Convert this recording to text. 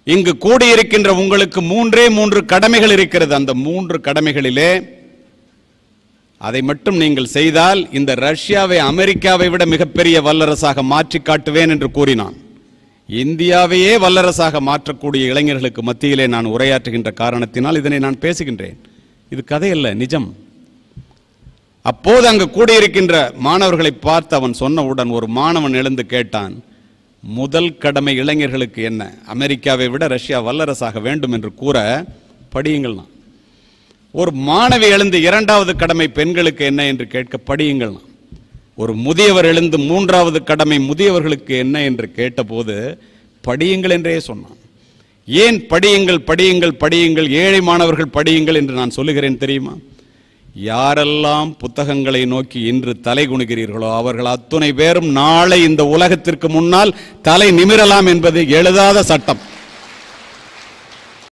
இங்கு கூடியிருக்கின்ற உங்களுக்கு மூன்றே மூன்று கடமைகள் இருக்கிறது அந்த மூன்று கடமைகளிலே அதை மட்டும் நீங்கள் செய்தால் இந்த ரஷ்யாவை அமெரிக்காவை விட மிகப்பெரிய வல்லரசாக மாற்றி காட்டுவேன் என்று கூறினான் இந்தியாவையே வல்லரசாக மாற்றக்கூடிய இளைஞர்களுக்கு மத்தியிலே நான் உரையாற்றுகின்ற காரணத்தினால் இதனை நான் பேசுகின்றேன் இது கதையல்ல நிஜம் அப்போது அங்கு கூடியிருக்கின்ற மாணவர்களை பார்த்து அவன் சொன்னவுடன் ஒரு மாணவன் எழுந்து கேட்டான் முதல் கடமை இளைஞர்களுக்கு என்ன அமெரிக்காவை விட ரஷ்யா வல்லரசாக வேண்டும் என்று கூற படியுங்கள் நான் ஒரு மாணவி எழுந்து இரண்டாவது கடமை பெண்களுக்கு என்ன என்று கேட்க படியுங்கள் நான் ஒரு முதியவர் எழுந்து மூன்றாவது கடமை முதியவர்களுக்கு என்ன என்று கேட்டபோது படியுங்கள் என்றே சொன்னான் ஏன் படியுங்கள் படியுங்கள் படியுங்கள் ஏழை மாணவர்கள் படியுங்கள் என்று நான் சொல்லுகிறேன் தெரியுமா யாரெல்லாம் புத்தகங்களை நோக்கி இன்று தலை குனிகிறீர்களோ அவர்கள் அத்துணை பேரும் நாளை இந்த உலகத்திற்கு முன்னால் தலை நிமிரலாம் என்பது எழுதாத சட்டம்